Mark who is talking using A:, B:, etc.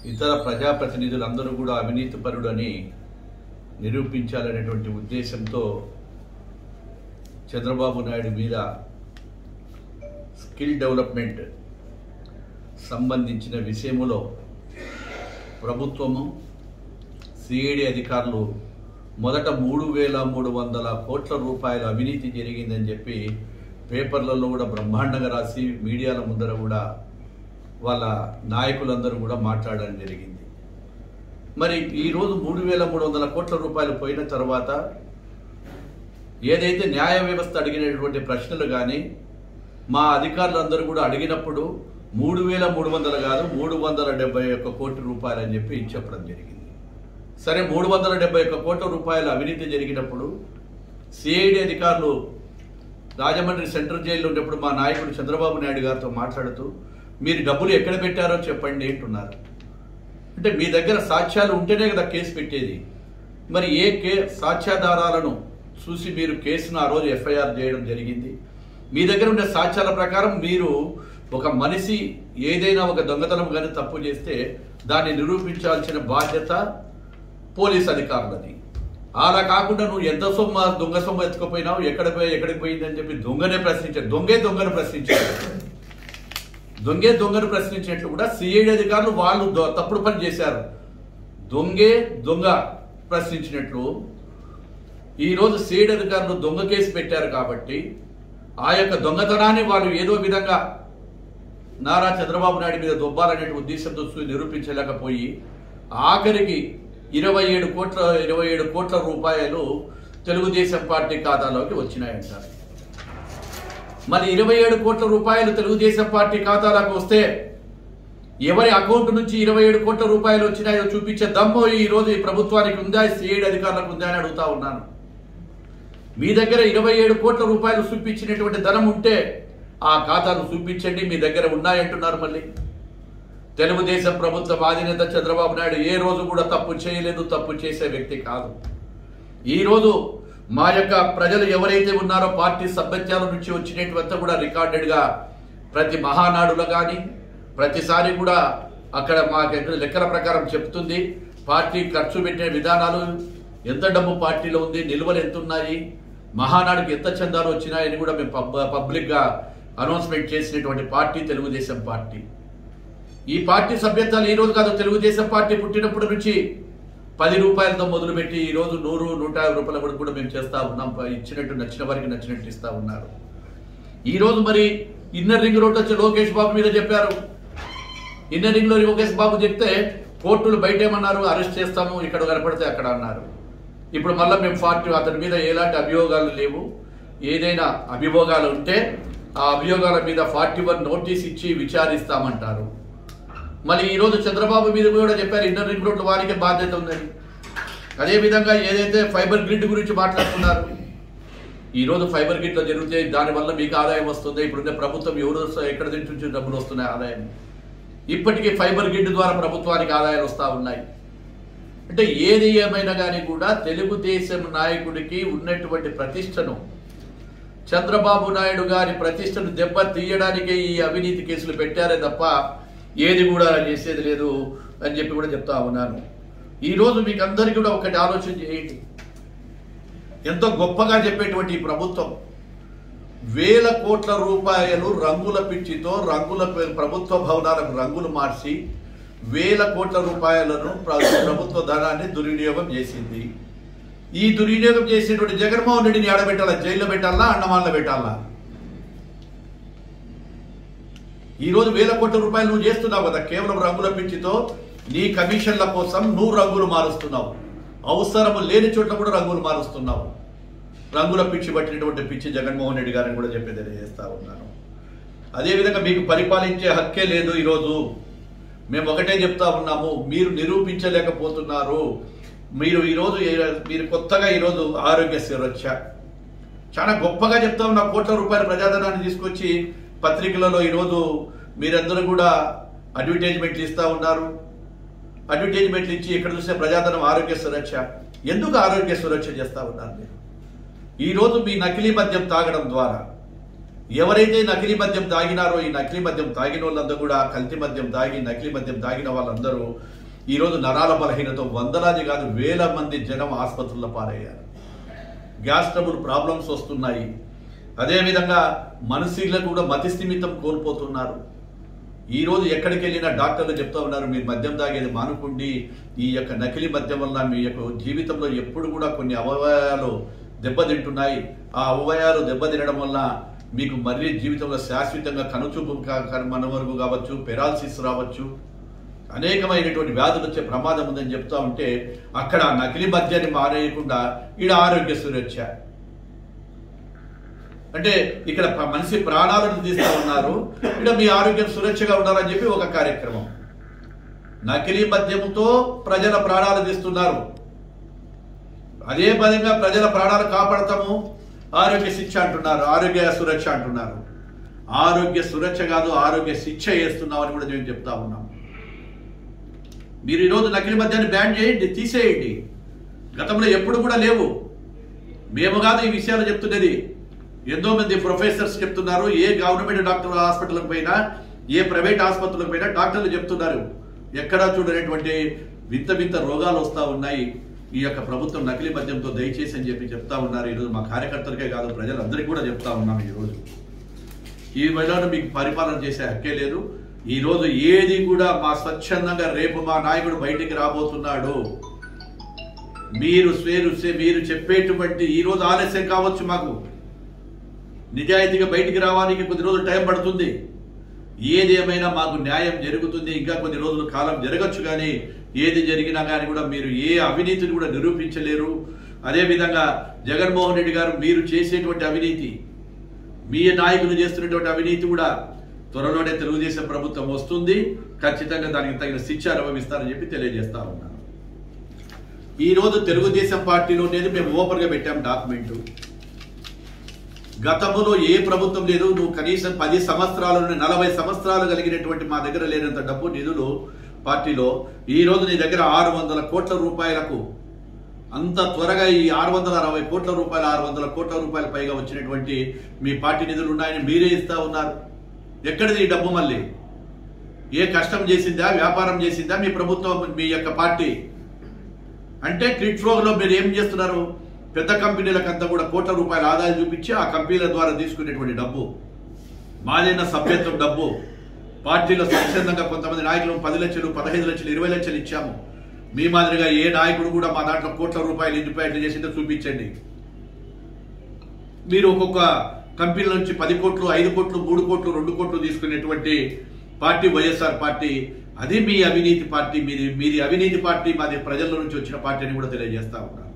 A: ఇతర ప్రజాప్రతినిధులందరూ కూడా అవినీతిపరుడని నిరూపించాలనేటువంటి ఉద్దేశంతో చంద్రబాబు నాయుడు మీద స్కిల్ డెవలప్మెంట్ సంబంధించిన విషయములో ప్రభుత్వము సిఐడి అధికారులు మొదట మూడు వేల మూడు వందల కోట్ల రూపాయల అవినీతి జరిగిందని చెప్పి పేపర్లలో కూడా బ్రహ్మాండంగా రాసి మీడియాల ముందర కూడా వాళ్ళ నాయకులందరూ కూడా మాట్లాడడం జరిగింది మరి ఈరోజు మూడు వేల మూడు వందల కోట్ల రూపాయలు పోయిన తర్వాత ఏదైతే న్యాయ వ్యవస్థ అడిగినటువంటి ప్రశ్నలు కానీ మా అధికారులందరూ కూడా అడిగినప్పుడు మూడు వేల మూడు వందలు కాదు మూడు వందల డెబ్బై ఒక్క కోటి రూపాయలు అని చెప్పి చెప్పడం జరిగింది సరే మూడు వందల డెబ్బై ఒక్క కోట్ల రూపాయల అవినీతి జరిగినప్పుడు సిఐడి అధికారులు రాజమండ్రి సెంట్రల్ జైల్లో ఉన్నప్పుడు మా నాయకుడు చంద్రబాబు నాయుడు గారితో మాట్లాడుతూ మీరు డబ్బులు ఎక్కడ పెట్టారో చెప్పండి అంటున్నారు అంటే మీ దగ్గర సాక్ష్యాలు ఉంటేనే కదా కేసు పెట్టేది మరి ఏ కే సాక్ష్యాధారాలను చూసి మీరు కేసును ఆ రోజు ఎఫ్ఐఆర్ చేయడం జరిగింది మీ దగ్గర ఉండే సాక్ష్యాల ప్రకారం మీరు ఒక మనిషి ఏదైనా ఒక దొంగతనం కానీ తప్పు చేస్తే దాన్ని నిరూపించాల్సిన బాధ్యత పోలీస్ అధికారులది అలా కాకుండా నువ్వు ఎంత సొమ్మ దొంగ సొమ్ము ఎత్తుకుపోయినావు ఎక్కడ పోయి ఎక్కడికి పోయిందని చెప్పి దొంగనే ప్రశ్నించాడు దొంగే దొంగను ప్రశ్నించాడు దొంగే దొంగను ప్రశ్నించినట్లు కూడా సిఐడి అధికారులు వాళ్ళు దొ- తప్పుడు పని చేశారు దొంగే దొంగ ప్రశ్నించినట్లు ఈ రోజు సిఐడి అధికారులు దొంగ కేసు పెట్టారు కాబట్టి ఆ యొక్క దొంగతనాన్ని వాళ్ళు ఏదో విధంగా నారా చంద్రబాబు నాయుడు మీద దొబ్బాలనే ఉద్దేశంతో చూ- నిరూపించలేకపోయి ఆఖరికి ఇరవై ఏడు కోట్ల ఇరవై ఏడు కోట్ల రూపాయలు తెలుగుదేశం పార్టీ ఖాతాలోకి వచ్చినాయంటారు మరి ఇరవై ఏడు కోట్ల రూపాయలు తెలుగుదేశం పార్టీ ఖాతాలకు వస్తే ఎవరి అకౌంట్ నుంచి ఇరవై ఏడు కోట్ల రూపాయలు వచ్చినాయో చూపించే దమ్ము ఈ రోజు ఈ ప్రభుత్వానికి ఉందా సిఐడి అధికారులకు ఉందా అని అడుగుతా ఉన్నాను మీ దగ్గర ఇరవై ఏడు కోట్ల రూపాయలు చూపించినటువంటి ధనం ఉంటే ఆ ఖాతాలు చూపించండి మీ దగ్గర ఉన్నాయంటున్నారు మళ్ళీ తెలుగుదేశం ప్రభుత్వం అధినేత చంద్రబాబు నాయుడు ఏ రోజు కూడా తప్పు చేయలేదు తప్పు చేసే వ్యక్తి కాదు ఈ రోజు మా యొక్క ప్రజలు ఎవరైతే ఉన్నారో పార్టీ సభ్యత్యాల నుంచి వచ్చినటువంతా కూడా రికార్డెడ్ గా ప్రతి మహానాడులో కానీ ప్రతిసారి కూడా అక్కడ మాకు ఎక్కడ లెక్కల ప్రకారం చెప్తుంది పార్టీ ఖర్చు పెట్టే విధానాలు ఎంత డబ్బు పార్టీలో ఉంది నిల్వలు ఎంత ఉన్నాయి మహానాడుకి ఎంత చందాలు వచ్చినాయని కూడా మేము పబ్ పబ్లిక్ గా అనౌన్స్మెంట్ చేసినటువంటి పార్టీ తెలుగుదేశం పార్టీ ఈ పార్టీ సభ్యత్వాలు ఈ రోజు కాదు తెలుగుదేశం పార్టీ పుట్టినప్పటి నుంచి పది రూపాయలతో మొదలుపెట్టి ఈ రోజు నూరు నూట యాభై రూపాయల వరకు కూడా మేము చేస్తా ఉన్నాం ఇచ్చినట్టు నచ్చిన వారికి నచ్చినట్టు ఇస్తా ఉన్నారు ఈ రోజు మరి ఇన్నర్ రింగ్ రోడ్ వచ్చి లోకేష్ బాబు మీద చెప్పారు ఇన్నర్ రింగ్ లో లోకేష్ బాబు చెప్తే కోర్టులు బయట ఏమన్నారు అరెస్ట్ చేస్తాము ఇక్కడ కనపడితే అక్కడ అన్నారు ఇప్పుడు మళ్ళీ మేము ఫార్టీ అతని మీద ఎలాంటి అభియోగాలు లేవు ఏదైనా అభియోగాలు ఉంటే ఆ అభియోగాల మీద ఫార్టీ వన్ నోటీస్ ఇచ్చి విచారిస్తామంటారు మళ్ళీ ఈ రోజు చంద్రబాబు మీద కూడా చెప్పారు ఇన్నర్ రింగ్ రోడ్లు వారికి బాధ్యత ఉందని అదే విధంగా ఏదైతే ఫైబర్ గ్రిడ్ గురించి మాట్లాడుతున్నారు ఈ రోజు ఫైబర్ గ్రిడ్ లో జరిగితే దానివల్ల మీకు ఆదాయం వస్తుంది ఇప్పుడున్న ప్రభుత్వం ఎవరు వస్తా- ఎక్కడ నుంచి డబ్బులు వస్తున్నాయి ఆదాయం ఇప్పటికీ ఫైబర్ గ్రిడ్ ద్వారా ప్రభుత్వానికి ఆదాయాలు వస్తూ ఉన్నాయి అంటే ఏది ఏమైనా కానీ కూడా తెలుగుదేశం నాయకుడికి ఉన్నటువంటి ప్రతిష్టను చంద్రబాబు నాయుడు గారి ప్రతిష్టను దెబ్బ తీయడానికే ఈ అవినీతి కేసులు పెట్టారే తప్ప ఏది కూడా చేసేది లేదు అని చెప్పి కూడా చెప్తా ఉన్నాను ఈ రోజు మీకు అందరికీ కూడా ఒకటి ఆలోచన చేయండి ఎంతో గొప్పగా చెప్పేటువంటి ఈ ప్రభుత్వం వేల కోట్ల రూపాయలు రంగుల పిచ్చితో రంగుల పే- ప్రభుత్వ భవనాలకు రంగులు మార్చి వేల కోట్ల రూపాయలను ప్ర- ప్రభుత్వ ధనాన్ని దుర్వినియోగం చేసింది ఈ దుర్వినియోగం చేసినటువంటి జగన్మోహన్ రెడ్డిని ఆడబెట్టాలా జైల్లో పెట్టాలా అన్నమాలలో పెట్టాలా ఈ రోజు వేల కోట్ల రూపాయలు నువ్వు చేస్తున్నావు కదా కేవలం రంగుల పిచ్చితో నీ కమిషన్ల కోసం నువ్వు రంగులు మారుస్తున్నావు అవసరము లేని చోట్ల కూడా రంగులు మారుస్తున్నావు రంగుల పిచ్చి పట్టినటువంటి పిచ్చి జగన్మోహన్ రెడ్డి గారిని కూడా చెప్పి తెలియజేస్తా ఉన్నాను అదేవిధంగా మీకు పరిపాలించే హక్కే లేదు ఈరోజు మేము ఒకటే చెప్తా ఉన్నాము మీరు నిరూపించలేకపోతున్నారు మీరు ఈరోజు ఏ- మీరు కొత్తగా ఈరోజు ఆరోగ్య సురక్ష చాలా గొప్పగా చెప్తా ఉన్న కోట్ల రూపాయల ప్రజాధనాన్ని తీసుకొచ్చి పత్రికలలో ఈరోజు మీరందరూ కూడా అడ్వర్టైజ్మెంట్లు ఇస్తా ఉన్నారు అడ్వర్టైజ్మెంట్లు ఇచ్చి ఇక్కడ చూస్తే ప్రజాధనం ఆరోగ్య సురక్ష ఎందుకు ఆరోగ్య సురక్ష చేస్తా ఉన్నారు మీరు ఈ రోజు మీ నకిలీ మద్యం తాగడం ద్వారా ఎవరైతే నకిలీ మద్యం తాగినారో ఈ నకిలీ మద్యం తాగిన వాళ్ళందరూ కూడా కల్తీ మద్యం తాగి నకిలీ మద్యం తాగిన వాళ్ళందరూ ఈరోజు నరాల బలహీనతో వందలాది కాదు వేల మంది జనం ఆసుపత్రుల్లో పారయ్యారు గ్యాస్ ట్రబుల్ ప్రాబ్లమ్స్ వస్తున్నాయి అదేవిధంగా మనసీలకు కూడా మతి స్థిమితం కోల్పోతున్నారు ఈ రోజు ఎక్కడికి వెళ్ళినా డాక్టర్లు చెప్తా ఉన్నారు మీరు మద్యం తాగేది మానుకోండి ఈ యొక్క నకిలీ మద్యం వల్ల మీ యొక్క జీవితంలో ఎప్పుడు కూడా కొన్ని అవయవాలు దెబ్బతింటున్నాయి ఆ అవయవాలు దెబ్బతినడం వల్ల మీకు మళ్ళీ జీవితంలో శాశ్వతంగా కనుచూపు కా- కా- మన వరకు కావచ్చు పెరాలసిస్ రావచ్చు అనేకమైనటువంటి వ్యాధులు వచ్చే ప్రమాదం ఉందని చెప్తా ఉంటే అక్కడ ఆ నకిలీ మద్యాన్ని మానేయకుండా ఈడ ఆరోగ్య సురక్ష అంటే ఇక్కడ ప- మనిషి ప్రాణాలను తీస్తా ఉన్నారు ఇక్కడ మీ ఆరోగ్యం సురక్షగా ఉండాలని చెప్పి ఒక కార్యక్రమం నకిలీ మద్యముతో ప్రజల ప్రాణాలు తీస్తున్నారు అదే పదంగా ప్రజల ప్రాణాలు కాపాడతాము ఆరోగ్య శిక్ష అంటున్నారు ఆరోగ్య సురక్ష అంటున్నారు ఆరోగ్య సురక్ష కాదు ఆరోగ్య శిక్ష చేస్తున్నామని కూడా మేము చెప్తా ఉన్నాం మీరు ఈరోజు నకిలీ మద్యాన్ని బ్యాన్ చేయండి తీసేయండి గతంలో ఎప్పుడు కూడా లేవు మేము కాదు ఈ విషయాలు చెప్తున్నది ఎంతో మంది ప్రొఫెసర్స్ చెప్తున్నారు ఏ గవర్నమెంట్ డాక్టర్ హాస్పిటల్కి పోయినా ఏ ప్రైవేట్ ఆసుపత్రులకు పోయినా డాక్టర్లు చెప్తున్నారు ఎక్కడా చూడనటువంటి వింత వింత రోగాలు వస్తూ ఉన్నాయి ఈ యొక్క ప్రభుత్వం నకిలీ మద్యంతో దయచేసి అని చెప్పి చెప్తా ఉన్నారు ఈరోజు మా కార్యకర్తలకే కాదు ప్రజలందరికీ కూడా చెప్తా ఉన్నాం ఈరోజు ఈ మహిళను మీకు పరిపాలన చేసే హక్కే లేదు ఈ రోజు ఏది కూడా మా స్వచ్ఛందంగా రేపు మా నాయకుడు బయటికి రాబోతున్నాడు మీరు స్వేరు స్వే- మీరు చెప్పేటువంటి ఈ రోజు ఆలస్యం కావచ్చు మాకు నిజాయితీగా బయటికి రావడానికి కొద్ది రోజులు టైం పడుతుంది ఏది ఏమైనా మాకు న్యాయం జరుగుతుంది ఇంకా కొన్ని రోజులు కాలం జరగచ్చు కానీ ఏది జరిగినా కానీ కూడా మీరు ఏ అవినీతిని కూడా నిరూపించలేరు అదేవిధంగా జగన్మోహన్ రెడ్డి గారు మీరు చేసేటువంటి అవినీతి మీ నాయకులు చేస్తున్నటువంటి అవినీతి కూడా త్వరలోనే తెలుగుదేశం ప్రభుత్వం వస్తుంది ఖచ్చితంగా దానికి తగిన శిక్ష అనుభవిస్తారని చెప్పి తెలియజేస్తా ఉన్నాను ఈ రోజు తెలుగుదేశం పార్టీలో అనేది మేము ఓపెన్ గా పెట్టాం డాక్యుమెంట్ గతంలో ఏ ప్రభుత్వం లేదు నువ్వు కనీసం పది సంవత్సరాల నుండి నలభై సంవత్సరాలు కలిగినటువంటి మా దగ్గర లేనంత డబ్బు నిధులు పార్టీలో ఈ రోజు నీ దగ్గర ఆరు వందల కోట్ల రూపాయలకు అంత త్వరగా ఈ ఆరు వందల అరవై కోట్ల రూపాయలు ఆరు వందల కోట్ల రూపాయల పైగా వచ్చినటువంటి మీ పార్టీ నిధులు ఉన్నాయని మీరే ఇస్తా ఉన్నారు ఎక్కడిది ఈ డబ్బు మళ్ళీ ఏ కష్టం చేసిందా వ్యాపారం చేసిందా మీ ప్రభుత్వం మీ యొక్క పార్టీ అంటే క్రిట్ ఫ్లోలో మీరు ఏం చేస్తున్నారు పెద్ద కంపెనీలకు అంతా కూడా కోట్ల రూపాయల ఆదాయం చూపించి ఆ కంపెనీల ద్వారా తీసుకునేటువంటి డబ్బు మాదైన సభ్యత్వం డబ్బు పార్టీలో స్వచ్ఛందంగా కొంతమంది నాయకులు పది లక్షలు పదహైదు లక్షలు ఇరవై లక్షలు ఇచ్చాము మీ మాదిరిగా ఏ నాయకుడు కూడా మా దాంట్లో కోట్ల రూపాయలు ఎన్ని రూపాయలు చేసిందో చూపించండి మీరు ఒక్కొక్క కంపెనీల నుంచి పది కోట్లు ఐదు కోట్లు మూడు కోట్లు రెండు కోట్లు తీసుకునేటువంటి పార్టీ వైఎస్ఆర్ పార్టీ అది మీ అవినీతి పార్టీ మీది మీది అవినీతి పార్టీ మాది ప్రజల నుంచి వచ్చిన పార్టీ అని కూడా తెలియజేస్తా ఉన్నారు